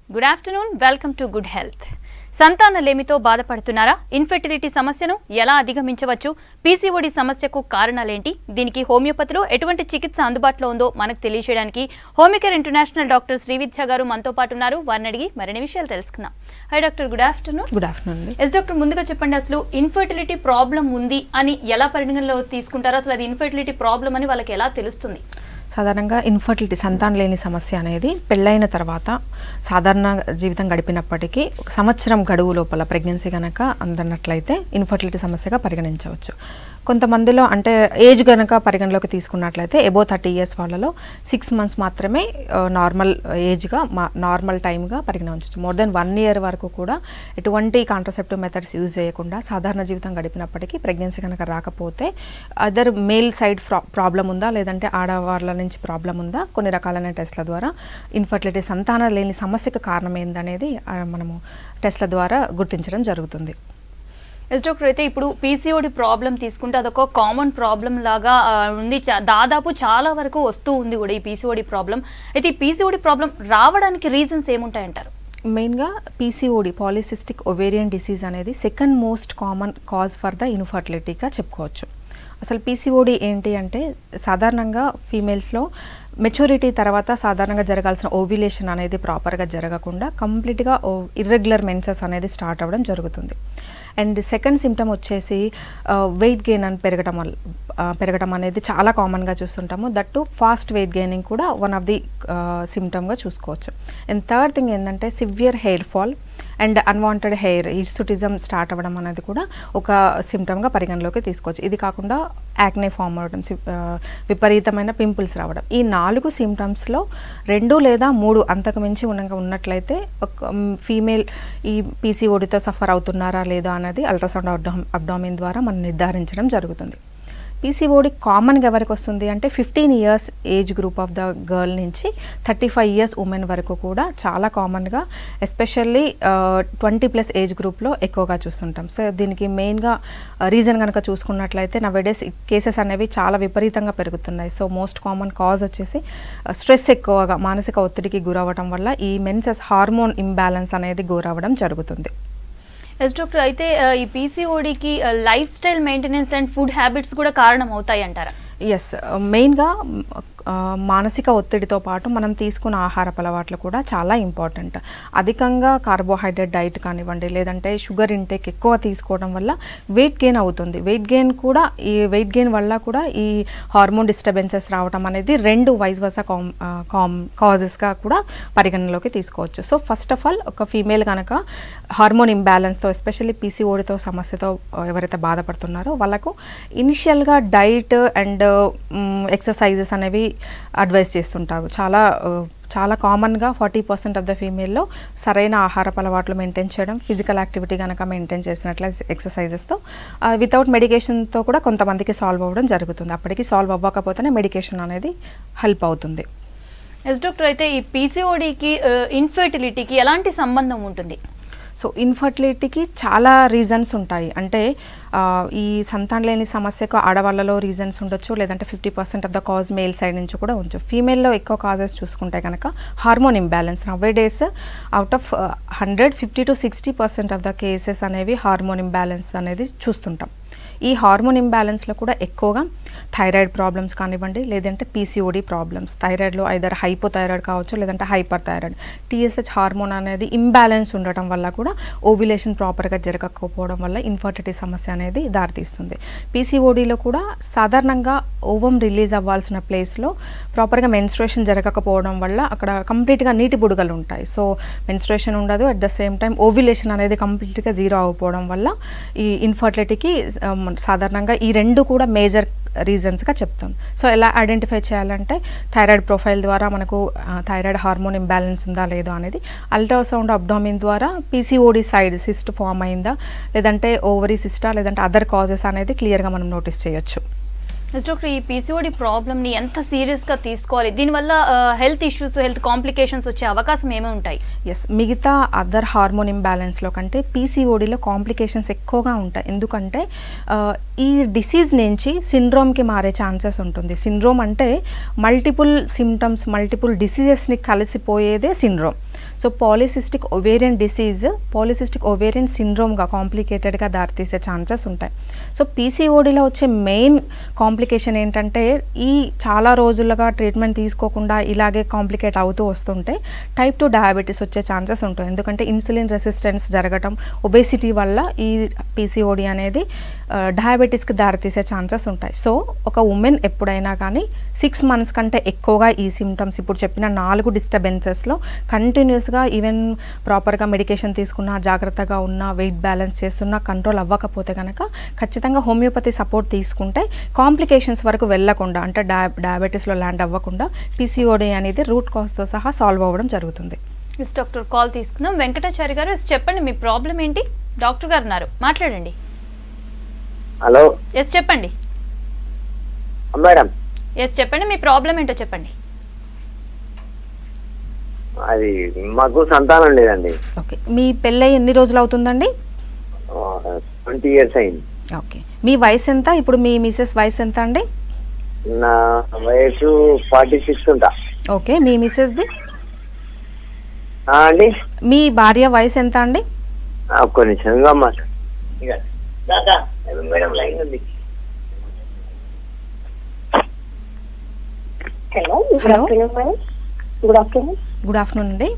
Good afternoon welcome to good health సంతానలేమితో బాధపడుతున్నారా infertility సమస్యను ఎలా అధిగమించవచ్చు పీసీఓడి సమస్యకు కారణాలేంటి దీనికి హోమియోపతిలో ఎటువంటి చికిత్స అందుబాటులో ఉందో మనకు తెలియజేయడానికి హోమికేర్ ఇంటర్నేషనల్ డాక్టర్ శ్రీవిద్య గారు మనతో పాటు ఉన్నారు వారిని అడిగి మరిన్ని విషయాలు తెలుసుకుందాం hi doctor good afternoon good afternoon అండి ఎస్ డాక్టర్ ముందుగా చెప్పండి అసలు ఇన్ఫర్టిలిటీ ప్రాబ్లం ఉంది అని ఎలా పరిగణనలో తీసుకుంటారో అసలు అది ఇన్ఫర్టిలిటీ ప్రాబ్లం అని వాళ్ళకి ఎలా తెలుస్తుంది సాధారణంగా ఇన్ఫర్టిలిటీ సంతానం లేని సమస్య అనేది పెళ్ళైన తర్వాత సాధారణ జీవితం గడిపినప్పటికీ ఒక సంవత్సరం గడువు లోపల ప్రెగ్నెన్సీ కనుక అందనట్లయితే ఇన్ఫర్టిలిటీ సమస్యగా పరిగణించవచ్చు కొంతమందిలో అంటే ఏజ్ కనుక పరిగణలోకి తీసుకున్నట్లయితే ఎబో థర్టీ ఇయర్స్ వాళ్ళలో సిక్స్ మంత్స్ మాత్రమే నార్మల్ ఏజ్గా మా నార్మల్ టైమ్గా పరిగణించవచ్చు మోర్ దెన్ వన్ ఇయర్ వరకు కూడా ఎటువంటి కాంట్రసెప్టివ్ మెథడ్స్ యూజ్ చేయకుండా సాధారణ జీవితం గడిపినప్పటికీ ప్రెగ్నెన్సీ కనుక రాకపోతే అదర్ మేల్ సైడ్ ప్రాబ్లం ఉందా లేదంటే ఆడవాళ్ళ నుంచి ప్రాబ్లం ఉందా కొన్ని రకాలైన టెస్ట్ల ద్వారా ఇన్ఫర్టిలిటీ సంతానం లేని సమస్యకు కారణం ఏందనేది ఆ, మనము టెస్ట్ల ద్వారా గుర్తించడం జరుగుతుంది ఎస్ డాక్టర్ అయితే ఇప్పుడు పీసీఓడి ప్రాబ్లం తీసుకుంటే అదొక కామన్ ప్రాబ్లం లాగా ఆ, ఉంది చా- దాదాపు చాలా వరకు వస్తూ ఉంది కూడా ఈ పీసీఓడి ప్రాబ్లం అయితే ఈ పీసీఓడి ప్రాబ్లం రావడానికి రీజన్స్ ఏముంటాయంటారు మెయిన్గా పీసీఓడి పాలిసిస్టిక్ ఒవేరియన్ డిసీజ్ అనేది second most common cause for the ఇన్ఫర్టిలిటీగా చెప్పుకోవచ్చు అసలు పీసీఓడి ఏంటి అంటే సాధారణంగా ఫీమేల్స్లో మెచ్యూరిటీ తర్వాత సాధారణంగా జరగాల్సిన ఓవ్యులేషన్ అనేది ప్రాపర్గా జరగకుండా కంప్లీట్గా ఇర్రెగ్యులర్ మెన్సెస్ అనేది స్టార్ట్ అవ్వడం జరుగుతుంది అండ్ సెకండ్ సిమ్టమ్ వచ్చేసి వెయిట్ గెయిన్ అని పెరగడం వల్ల ఆ, పెరగడం అనేది చాలా కామన్గా చూస్తుంటాము దట్టు ఫాస్ట్ వెయిట్ గెయినింగ్ కూడా వన్ ఆఫ్ ది సిమ్టమ్గా చూసుకోవచ్చు అండ్ థర్డ్ థింగ్ ఏంటంటే severe hair fall and unwanted hair hirsutism start అవ్వడం అనేది కూడా ఒక సిమ్టమ్గా పరిగణలోకి తీసుకోవచ్చు ఇది కాకుండా యాక్నే ఫామ్ అవ్వడం సి- ఆ, విపరీతమైన పింపుల్స్ రావడం ఈ నాలుగు సిమ్టమ్స్లో రెండు లేదా మూడు అంతకు మించి ఉన్న ఉన్నట్లయితే ఒక ఫీమేల్ ఈ పీసీఓడితో సఫర్ అవుతున్నారా లేదా అనేది అల్ట్రాసౌండ్ అబ్డామ్ అబ్డామిన్ ద్వారా మనం నిర్ధారించడం జరుగుతుంది పీసీఓడి కామన్గా ఎవరికి వస్తుంది అంటే fifteen years age group of the girl నుంచి థర్టీ ఫైవ్ ఇయర్స్ ఉమెన్ వరకు కూడా చాలా కామన్గా ఎస్పెషల్లీ ట్వంటీ ప్లస్ ఏజ్ గ్రూప్లో ఎక్కువగా చూస్తుంటాం సో దీనికి మెయిన్గా రీజన్ కనుక చూసుకున్నట్లయితే నవేడేస్ కేసెస్ అనేవి చాలా విపరీతంగా పెరుగుతున్నాయి సో మోస్ట్ కామన్ కాజ్ వచ్చేసి స్ట్రెస్ ఎక్కువగా మానసిక ఒత్తిడికి గురవ్వడం వల్ల ఈ మెన్సెస్ హార్మోన్ ఇంబ్యాలెన్స్ అనేది గురవ్వడం జరుగుతుంది ఎస్ డాక్టర్ అయితే ఆ, ఈ పీసీఓడికి lifestyle maintenance and food habits కూడా కారణం అవుతాయి అంటారా ఎస్ మెయిన్గా ఆ, మానసిక ఒత్తిడితో పాటు మనం తీసుకున్న ఆహారపు అలవాట్లు కూడా చాలా ఇంపార్టెంట్ అధికంగా కార్బోహైడ్రేట్ డైట్ కానివ్వండి లేదంటే షుగర్ ఇంటేక్ ఎక్కువ తీసుకోవడం వల్ల వెయిట్ గెయిన్ అవుతుంది వెయిట్ గెయిన్ కూడా ఈ వెయిట్ గెయిన్ వల్ల కూడా ఈ హార్మోన్ డిస్టర్బెన్సెస్ రావడం అనేది రెండు వైస్ వర్సా కామ్ కామ్ కాజెస్గా కూడా పరిగణనలోకి తీసుకోవచ్చు సో ఫస్ట్ ఆఫ్ ఆల్ ఒక ఫీమేల్ కనుక హార్మోన్ ఇంబ్యాలెన్స్తో ఎస్పెషల్లీ పీసీఓడితో సమస్యతో ఆ, ఎవరైతే బాధపడుతున్నారో వాళ్ళకు ఇనిషియల్గా డైట్ అండ్ ఎక్సర్సైజెస్ అనేవి అడ్వైస్ చేస్తుంటారు చాలా ఆ, చాలా కామన్గా ఫార్టీ పర్సెంట్ ఆఫ్ ద ఫీమేల్లో సరైన ఆహారపు అలవాట్లు మెయింటైన్ చేయడం ఫిజికల్ యాక్టివిటీ కనుక మెయింటైన్ చేసినట్లే ఎక్సర్సైజెస్తో వితౌట్ మెడికేషన్తో కూడా కొంతమందికి సాల్వ్ అవ్వడం జరుగుతుంది అప్పటికి సాల్వ్ అవ్వకపోతేనే మెడికేషన్ అనేది హెల్ప్ అవుతుంది ఎస్ డాక్టర్ అయితే ఈ పీసీఓడికి ఇన్ఫర్టిలిటీకి ఎలాంటి సంబంధం ఉంటుంది సో ఇన్ఫర్టిలిటీకి చాలా రీజన్స్ ఉంటాయి అంటే ఆ, ఈ సంతానం లేని సమస్యకు ఆడవాళ్ళలో రీజన్స్ ఉండొచ్చు లేదంటే fifty percent of the cause male side నుంచి కూడా ఉండొచ్చు ఫీమేల్లో ఎక్కువ కాజెస్ చూసుకుంటే కనుక hormone imbalance nowadays out of hundred fifty to sixty percent of the cases అనేవి హార్మోన్ ఇంబ్యాలెన్స్ అనేది చూస్తుంటాం ఈ హార్మోన్ ఇంబ్యాలెన్స్లో కూడా ఎక్కువగా థైరాయిడ్ ప్రాబ్లమ్స్ కానివ్వండి లేదంటే పీసీఓడి ప్రాబ్లమ్స్ థైరాయిడ్లో ఐదర్ హైపోథైరాయిడ్ కావచ్చు లేదంటే హైపర్ థైరాయిడ్ టీఎస్హెచ్ హార్మోన్ అనేది ఇంబ్యాలెన్స్ ఉండటం వల్ల కూడా ఓవ్యులేషన్ ప్రాపర్గా జరగకపోవడం వల్ల ఇన్ఫర్టిలిటీ సమస్య అనేది దారితీస్తుంది పీసీఓడిలో కూడా సాధారణంగా ఓవం రిలీజ్ అవ్వాల్సిన ప్లేస్లో ప్రాపర్గా మెన్స్ట్రేషన్ జరగకపోవడం వల్ల అక్కడ కంప్లీట్గా నీటి బుడగలు ఉంటాయి సో మెన్స్ట్రేషన్ ఉండదు at the same time ovulation అనేది కంప్లీట్గా జీరో అయిపోవడం వల్ల ఈ ఇన్ఫర్టిలిటీకి సాధారణంగా ఈ రెండు కూడా మేజర్ రీజన్స్గా చెప్తాం సో ఎలా ఐడెంటిఫై చేయాలంటే థైరాయిడ్ ప్రొఫైల్ ద్వారా మనకు థైరాయిడ్ హార్మోన్ ఇంబ్యాలెన్స్ ఉందా లేదో అనేది అల్ట్రాసౌండ్ అబ్డామిన్ ద్వారా పీసీఓడి సైడ్ సిస్ట్ ఫామ్ అయిందా లేదంటే ఓవరీ సిస్టా లేదంటే అదర్ కాజెస్ అనేది క్లియర్గా మనం నోటీస్ చేయొచ్చు డాక్టర్ ఈ పీసీఓడి ప్రాబ్లమ్ని ఎంత సీరియస్గా తీసుకోవాలి దీనివల్ల హెల్త్ ఇష్యూస్ హెల్త్ కాంప్లికేషన్స్ వచ్చే అవకాశం ఏమేమి ఉంటాయి ఎస్ మిగతా అదర్ హార్మోన్ ఇంబ్యాలెన్స్లో కంటే పీసీఓడిలో కాంప్లికేషన్స్ ఎక్కువగా ఉంటాయి ఎందుకంటే ఆ, ఈ డిసీజ్ నుంచి సిండ్రోమ్కి మారే ఛాన్సెస్ ఉంటుంది సిండ్రోమ్ అంటే మల్టిపుల్ సిమ్టమ్స్ మల్టిపుల్ డిసీజెస్ని కలిసిపోయేదే syndrome so polycystic ovarian disease polycystic ovarian సిండ్రోమ్గా కాంప్లికేటెడ్గా దారితీసే ఛాన్సెస్ ఉంటాయి సో పీసీఓడిలో వచ్చే మెయిన్ కాంప్లికేషన్ ఏంటంటే ఈ చాలా రోజులుగా ట్రీట్మెంట్ తీసుకోకుండా ఇలాగే కాంప్లికేట్ అవుతూ వస్తుంటే టైప్ టూ డయాబెటీస్ వచ్చే ఛాన్సెస్ ఉంటాయి ఎందుకంటే ఇన్సులిన్ రెసిస్టెన్స్ జరగటం ఒబేసిటీ వల్ల ఈ పీసీఓడి అనేది డయాబెటీస్కి దారితీసే ఛాన్సెస్ ఉంటాయి సో ఒక ఉమెన్ ఎప్పుడైనా కానీ సిక్స్ మంత్స్ కంటే ఎక్కువగా ఈ సిమ్టమ్స్ ఇప్పుడు చెప్పిన నాలుగు డిస్టర్బెన్సెస్లో కంటిన్యూస్గా ఈవెన్ ప్రాపర్గా మెడికేషన్ తీసుకున్నా జాగ్రత్తగా ఉన్నా వెయిట్ బ్యాలెన్స్ చేస్తున్నా కంట్రోల్ అవ్వకపోతే కనుక ఖచ్చితంగా హోమియోపతి సపోర్ట్ తీసుకుంటే కాంప్లికేషన్స్ వరకు వెళ్ళకుండా అంటే డయా డయాబెటీస్లో ల్యాండ్ అవ్వకుండా పీసీఓడి అనేది రూట్ కాజ్తో సహా సాల్వ్ అవ్వడం జరుగుతుంది ఎస్ డాక్టర్ కాల్ తీసుకుందాం వెంకటాచారి గారు ఎస్ చెప్పండి మీ ప్రాబ్లం ఏంటి డాక్టర్ గారు ఉన్నారు మాట్లాడండి హలో ఎస్ చెప్పండి మేడం ఎస్ చెప్పండి మీ ప్రాబ్లం ఏంటో చెప్పండి అది మాకు సంతానం లేదండి ఓకే మీ పెళ్ళై ఎన్ని రోజులు అవుతుందండి ట్వంటీ ఇయర్స్ అయింది ఓకే మీ వయసు ఎంత ఇప్పుడు మీ మిసెస్ వయసు ఎంత అండి నా వయసు ఫార్టీ సిక్స్ ఉంటా ఓకే మీ మిసెస్ది ఆ, అండి మీ భార్య వయసు ఎంత అండి ఆ, ఒక్క నిమిషంగా మాట ఇక, దాదా, మేడం లైన్ ఉంది hello good Hello. Afternoon madam good afternoon good afternoon అండి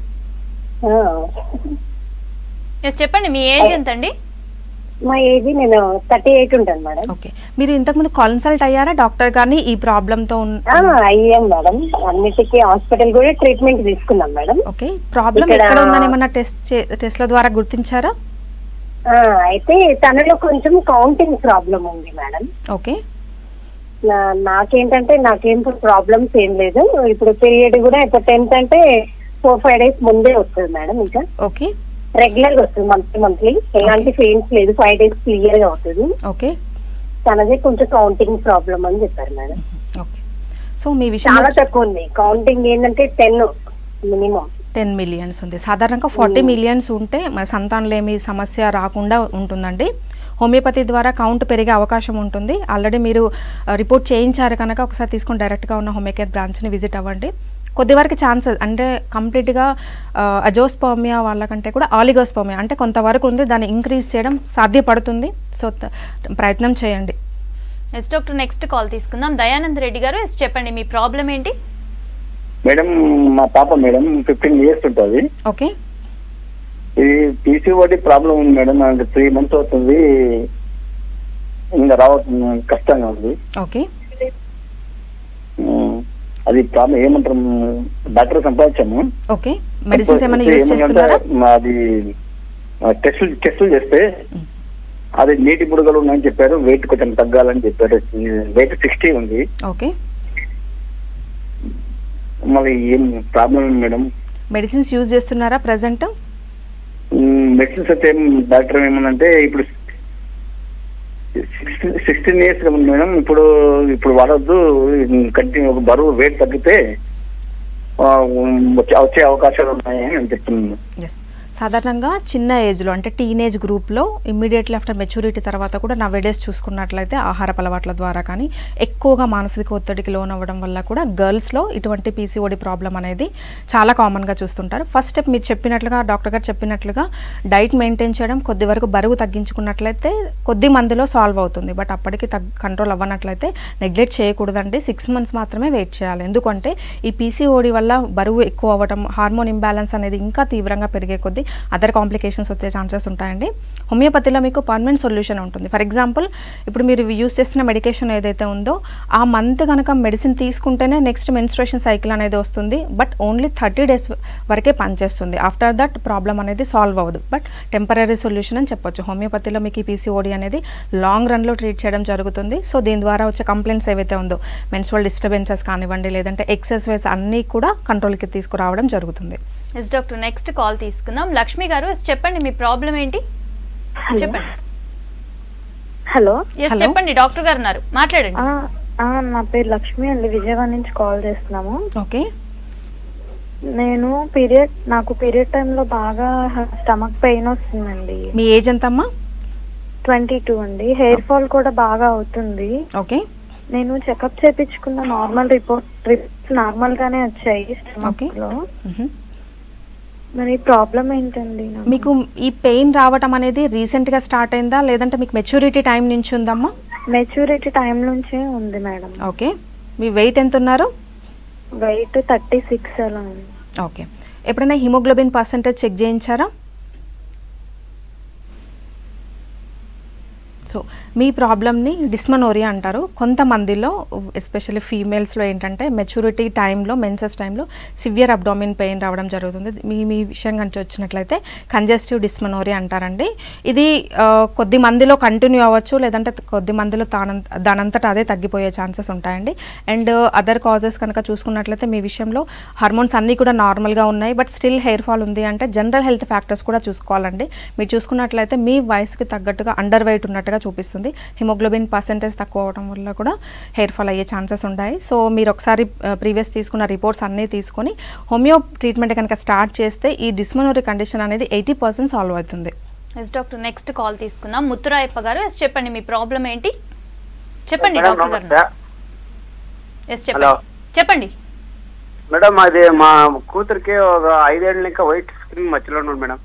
ఎస్ చెప్పండి మీ ఏజ్ ఎంత అండి మా ఏజ్ నేను థర్టీ ఎయిట్ ఉంటాను మేడం ఓకే మీరు ఇంతకుముందు కన్సల్ట్ అయ్యారా డాక్టర్ గారిని ఈ ప్రాబ్లంతో ఉన్న ఆ, అయ్యాం మేడం అన్నిటికీ హాస్పిటల్ కూడా ట్రీట్మెంట్ తీసుకున్నాం మేడం ఓకే ప్రాబ్లం ఇక్కడ- ఎక్కడ ఉందని ఏమన్నా టెస్ట్ టెస్ట్ల ద్వారా గుర్తించారా ఆ, అయితే తనలో కొంచెం కౌంటింగ్ ప్రాబ్లం ఉంది మేడం ఓకే నా- నాకేంటంటే నాకేం ప్రాబ్లమ్స్ ఏం లేదు ఇప్పుడు పీరియడ్ కూడా ఇప్పుడు టెన్త్ అంటే ఫోర్ ఫైవ్ డేస్ ముందే వస్తుంది మేడం ఇంకా ఓకే రెగ్యులర్ గా వస్తుంది మంత్లీ మంత్లీ ఎలాంటి పెయిన్స్ లేదు ఫైవ్ డేస్ క్లియర్ గా అవుతుంది ఓకే తనదే కొంచెం కౌంటింగ్ ప్రాబ్లం అని చెప్పారు మేడం ఓకే సో మీ విషయం చాలా తక్కువ ఉంది కౌంటింగ్ ఏంటంటే టెన్ మినిమం టెన్ మిలియన్స్ ఉంది సాధారణంగా ఫార్టీ మిలియన్స్ ఉంటే మన సంతానలేమి సమస్య రాకుండా ఉంటుందండి హోమియోపతి ద్వారా కౌంట్ పెరిగే అవకాశం ఉంటుంది ఆల్రెడీ మీరు ఆ, రిపోర్ట్ చేయించారు కనుక ఒకసారి తీసుకొని డైరెక్ట్గా ఉన్న హోమియోకేర్ బ్రాంచ్ని విజిట్ అవ్వండి కొద్ది వరకు ఛాన్సెస్ అంటే కంప్లీట్గా అజోస్పోమియా వాళ్ళకంటే కూడా ఆలిగోస్పోమియా అంటే కొంతవరకు ఉంది దాన్ని ఇంక్రీజ్ చేయడం సాధ్యపడుతుంది సో త- ప్రయత్నం చేయండి ఎస్ డాక్టర్ నెక్స్ట్ కాల్ తీసుకుందాం దయానంద్ రెడ్డి గారు ఎస్ చెప్పండి మీ ప్రాబ్లం ఏంటి మేడం మా పాప మేడం ఫిఫ్టీన్ ఇయర్స్ ఉంటుంది ఓకే ఇది పీసీఓడి ప్రాబ్లం ఉంది మేడం నాకు త్రీ మంత్స్ అవుతుంది ఇంకా రావడం కష్టంగా ఉంది ఓకే ఉమ్, అది ప్రాబ్లం ఏమంటారు డాక్టర్ సంపాదించాము ఓకే మెడిసిన్స్ ఏమైనా యూజ్ ఏమంటే చేస్తున్నారా అది టెస్టులు టెస్టులు చేస్తే అది నీటి బుడగలు ఉన్నాయని చెప్పారు వెయిట్ కొంచెం తగ్గాలని చెప్పారు వెయిట్ సిక్స్టీ ఉంది ఓకే మళ్ళీ ఏం ప్రాబ్లం మేడం మెడిసిన్స్ యూజ్ చేస్తున్నారా ప్రజెంట్ మెడిసిన్స్ అయితే ఏం- డాక్టర్ ఏమన్నంటే ఇప్పుడు సిక్స్టీన్ ఇయర్స్ మేడం ఇప్పుడు ఇప్పుడు వాడద్దు కంటిన్యూ ఒక బరువు వెయిట్ తగ్గితే ఆ, వచ్చే వచ్చే అవకాశాలు ఉన్నాయి అని చెప్తున్నాను ఎస్ సాధారణంగా చిన్న ఏజ్లో అంటే టీనేజ్ గ్రూప్లో ఇమ్మీడియట్లీ ఆఫ్టర్ మెచ్యూరిటీ తర్వాత కూడా నా వెడేస్ చూసుకున్నట్లయితే ఆహార అలవాట్ల ద్వారా కానీ ఎక్కువగా మానసిక ఒత్తిడికి లోన్ అవ్వడం వల్ల కూడా గర్ల్స్లో ఇటువంటి పీసీఓడి ప్రాబ్లం అనేది చాలా కామన్గా చూస్తుంటారు ఫస్ట్ స్టెప్ మీరు చెప్పినట్లుగా డాక్టర్ గారు చెప్పినట్లుగా డైట్ మెయింటైన్ చేయడం కొద్ది వరకు బరువు తగ్గించుకున్నట్లయితే కొద్ది మందిలో సాల్వ్ అవుతుంది బట్ అప్పటికి తగ్ కంట్రోల్ అవ్వనట్లయితే నెగ్లెక్ట్ చేయకూడదండి సిక్స్ మంత్స్ మాత్రమే వెయిట్ చేయాలి ఎందుకంటే ఈ పీసీఓడి వల్ల బరువు ఎక్కువ అవ్వడం హార్మోన్ ఇంబ్యాలెన్స్ అనేది ఇంకా తీవ్రంగా పెరిగే కొద్దీ అదర్ కాంప్లికేషన్స్ వచ్చే ఛాన్సెస్ ఉంటాయండి హోమియోపతిలో మీకు పర్మనెంట్ సొల్యూషన్ ఉంటుంది ఫర్ ఎగ్జాంపుల్ ఇప్పుడు మీరు యూస్ చేస్తున్న మెడికేషన్ ఏదైతే ఉందో ఆ మంత్ కనుక మెడిసిన్ తీసుకుంటేనే నెక్స్ట్ మెన్స్ట్రేషన్ సైకిల్ అనేది వస్తుంది బట్ ఓన్లీ థర్టీ డేస్ వరకే పనిచేస్తుంది ఆఫ్టర్ దట్ ప్రాబ్లం అనేది సాల్వ్ అవ్వదు బట్ టెంపరీ సొల్యూషన్ అని చెప్పొచ్చు హోమియోపతిలో మీకు ఈ పీసీఓడి అనేది లాంగ్ రన్లో ట్రీట్ చేయడం జరుగుతుంది సో దీని ద్వారా వచ్చే కంప్లైంట్స్ ఏవైతే ఉందో మెన్స్ట్రల్ డిస్టర్బెన్సెస్ కానివ్వండి లేదంటే ఎక్సెసైజ్ అన్నీ కూడా కంట్రోల్కి తీసుకురావడం జరుగుతుంది ఎస్ డాక్టర్ నెక్స్ట్ కాల్ తీసుకుందాం లక్ష్మి గారు ఎస్ చెప్పండి మీ ప్రాబ్లం ఏంటి చెప్పండి హలో ఎస్ Hello. చెప్పండి డాక్టర్ గారు ఉన్నారు మాట్లాడండి ఆ, నా పేరు లక్ష్మి అండి విజయవాడ నుంచి కాల్ చేస్తున్నాము ఓకే నేను పీరియడ్ నాకు పీరియడ్ టైంలో బాగా స్టమక్ పెయిన్ వస్తుందండి మీ ఏజ్ ఎంతమ్మా ట్వంటీ టూ అండి హెయిర్ ఫాల్ కూడా బాగా అవుతుంది ఓకే నేను చెకప్ చేపించుకున్న నార్మల్ రిపోర్ట్ రిపోర్ట్స్ నార్మల్ గానే వచ్చాయి స్టమక్ Okay. లో మ్హూ. మరి ప్రాబ్లం ఏంటండి నాకు? మీకు ఈ పెయిన్ రావటం అనేది రీసెంట్గా స్టార్ట్ అయిందా లేదంటే మీకు మెచ్యూరిటీ టైం నుంచి ఉందమ్మా మెచ్యూరిటీ టైం నుంచే ఉంది మేడం ఓకే మీ వెయిట్ ఎంత ఉన్నారు వెయిట్ థర్టీ సిక్స్ అలా ఉంది ఓకే ఎప్పుడైనా హిమోగ్లోబిన్ పర్సంటేజ్ చెక్ చేయించారా సో మీ ప్రాబ్లమ్ని డిస్మనోరియా అంటారు కొంతమందిలో ఎస్పెషల్లీ ఫీమేల్స్లో ఏంటంటే మెచ్యూరిటీ టైంలో మెన్సెస్ టైంలో సివియర్ అబ్డామిన్ పెయిన్ రావడం జరుగుతుంది మీ మీ విషయం కనుక వచ్చినట్లయితే కంజెస్టివ్ డిస్మనోరియా అంటారండి ఇది ఆ, కొద్ది మందిలో కంటిన్యూ అవ్వచ్చు లేదంటే కొద్ది మందిలో తానంత దానంతట అదే తగ్గిపోయే ఛాన్సెస్ ఉంటాయండి అండ్ అదర్ కాజెస్ కనుక చూసుకున్నట్లయితే మీ విషయంలో హార్మోన్స్ అన్నీ కూడా నార్మల్గా ఉన్నాయి బట్ స్టిల్ హెయిర్ ఫాల్ ఉంది అంటే జనరల్ హెల్త్ ఫ్యాక్టర్స్ కూడా చూసుకోవాలండి మీరు చూసుకున్నట్లయితే మీ వయసుకి తగ్గట్టుగా అండర్ వెయిట్ ఉన్నట్టుగా చూపిస్తుంది హిమోగ్లోబిన్ పర్సెంటేజ్ తక్కువ అవడం వల్ల కూడా హెయిర్ ఫాల్ అయ్యే ఛాన్సెస్ ఉంటాయి సో మీరు ఒకసారి ప్రీవియస్ తీసుకున్న రిపోర్ట్స్ అన్నీ తీసుకొని హోమియో ట్రీట్మెంట్ కనుక స్టార్ట్ చేస్తే ఈ డిస్మనోరీ కండిషన్ అనేది ఎయిటీ పర్సెంట్ సాల్వ్ అవుతుంది ఎస్ డాక్టర్ నెక్స్ట్ కాల్ తీసుకుందాం ముత్తురాయప్ప గారు ఎస్ చెప్పండి మీ ప్రాబ్లం ఏంటి చెప్పండి మేడం డాక్టర్ గారు నమస్తే ఎస్ హలో. చెప్పండి చెప్పండి మేడం అది మా కూతురికి ఒక ఐదేళ్ళ ఇంకా వైట్ స్క్రీన్ మధ్యలో ఉన్నాడు మేడం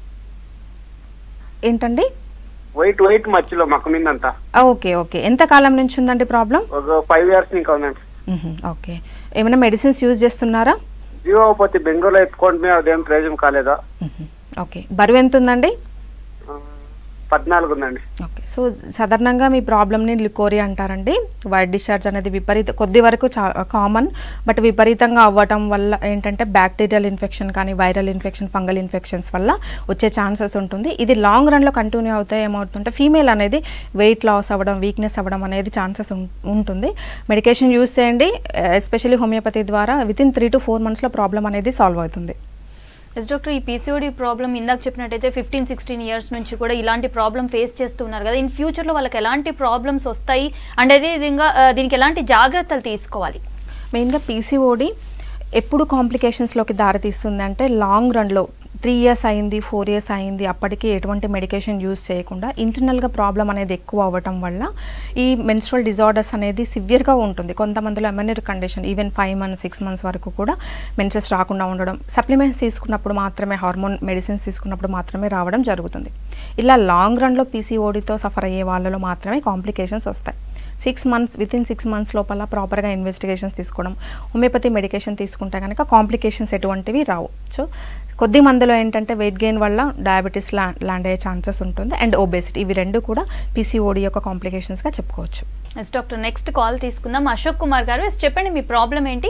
ఏంటండి వైట్ వైట్ మధ్యలో మక్క మీద అంతా ఆ, ఓకే ఓకే ఎంత కాలం నుంచి ఉందండి ప్రాబ్లం ఒక ఫైవ్ ఇయర్స్ ఇంకా ఉందండి ఓకే ఏమైనా మెడిసిన్స్ యూజ్ చేస్తున్నారా జీవోపతి బెంగళూరు ఎత్తుకోవడమే అదేం ప్రయోజనం కాలేదా మ్మ్. ఓకే బరువు ఎంత ఉందండి ఆ, పద్నాలుగు ఉందండి ఓకే సో సాధారణంగా మీ ప్రాబ్లమ్ని లికోరి అంటారండి వైట్ డిశ్చార్జ్ అనేది విపరీత కొద్ది వరకు చా కామన్ బట్ విపరీతంగా అవ్వటం వల్ల ఏంటంటే బ్యాక్టీరియల్ ఇన్ఫెక్షన్ కానీ వైరల్ ఇన్ఫెక్షన్ ఫంగల్ ఇన్ఫెక్షన్స్ వల్ల వచ్చే ఛాన్సెస్ ఉంటుంది ఇది లాంగ్ రన్లో కంటిన్యూ అవుతే ఏమవుతుంటే ఫీమేల్ అనేది వెయిట్ లాస్ అవ్వడం వీక్నెస్ అవ్వడం అనేది ఛాన్సెస్ ఉంటుంది మెడికేషన్ యూస్ చేయండి ఎస్పెషల్లీ హోమియోపతి ద్వారా within three to four మంత్స్లో ప్రాబ్లం అనేది సాల్వ్ అవుతుంది ఎస్ డాక్టర్ ఈ పీసీఓడి ప్రాబ్లం ఇందాక చెప్పినట్టయితే ఫిఫ్టీన్ సిక్స్టీన్ ఇయర్స్ నుంచి కూడా ఇలాంటి ప్రాబ్లం ఫేస్ చేస్తున్నారు కదా ఇన్ ఫ్యూచర్లో వాళ్ళకి ఎలాంటి ప్రాబ్లమ్స్ వస్తాయి అండ్ అదే విధంగా ఆ, దీనికి ఎలాంటి జాగ్రత్తలు తీసుకోవాలి మెయిన్గా పీసీఓడి ఎప్పుడు కాంప్లికేషన్స్లోకి దారితీస్తుంది అంటే లాంగ్ రన్లో త్రీ ఇయర్స్ అయింది ఫోర్ ఇయర్స్ అయింది అప్పటికి ఎటువంటి మెడికేషన్ యూస్ చేయకుండా ఇంటర్నల్గా ప్రాబ్లం అనేది ఎక్కువ అవ్వటం వల్ల ఈ మెన్స్ట్రల్ డిజార్డర్స్ అనేది సివియర్గా ఉంటుంది కొంతమందిలో MNR condition even five months six months వరకు కూడా మెన్సెస్ రాకుండా ఉండడం సప్లిమెంట్స్ తీసుకున్నప్పుడు మాత్రమే హార్మోన్ మెడిసిన్స్ తీసుకున్నప్పుడు మాత్రమే రావడం జరుగుతుంది ఇలా లాంగ్ రన్లో పీసీఓడితో సఫర్ అయ్యే వాళ్ళలో మాత్రమే కాంప్లికేషన్స్ వస్తాయి six months within six months లోపల ప్రాపర్గా ఇన్వెస్టిగేషన్స్ తీసుకోవడం హోమియోపతి మెడికేషన్ తీసుకుంటే కనుక కాంప్లికేషన్స్ ఎటువంటివి రావు సో కొద్ది మందిలో ఏంటంటే వెయిట్ గెయిన్ వల్ల డయాబెటీస్ లా ల్యాండ్ అయ్యే ఛాన్సెస్ ఉంటుంది అండ్ ఒబేసిటీ ఇవి రెండు కూడా పీసీఓడి యొక్క కాంప్లికేషన్స్గా చెప్పుకోవచ్చు ఎస్ డాక్టర్ నెక్స్ట్ కాల్ తీసుకుందాం అశోక్ కుమార్ గారు ఎస్ చెప్పండి మీ ప్రాబ్లం ఏంటి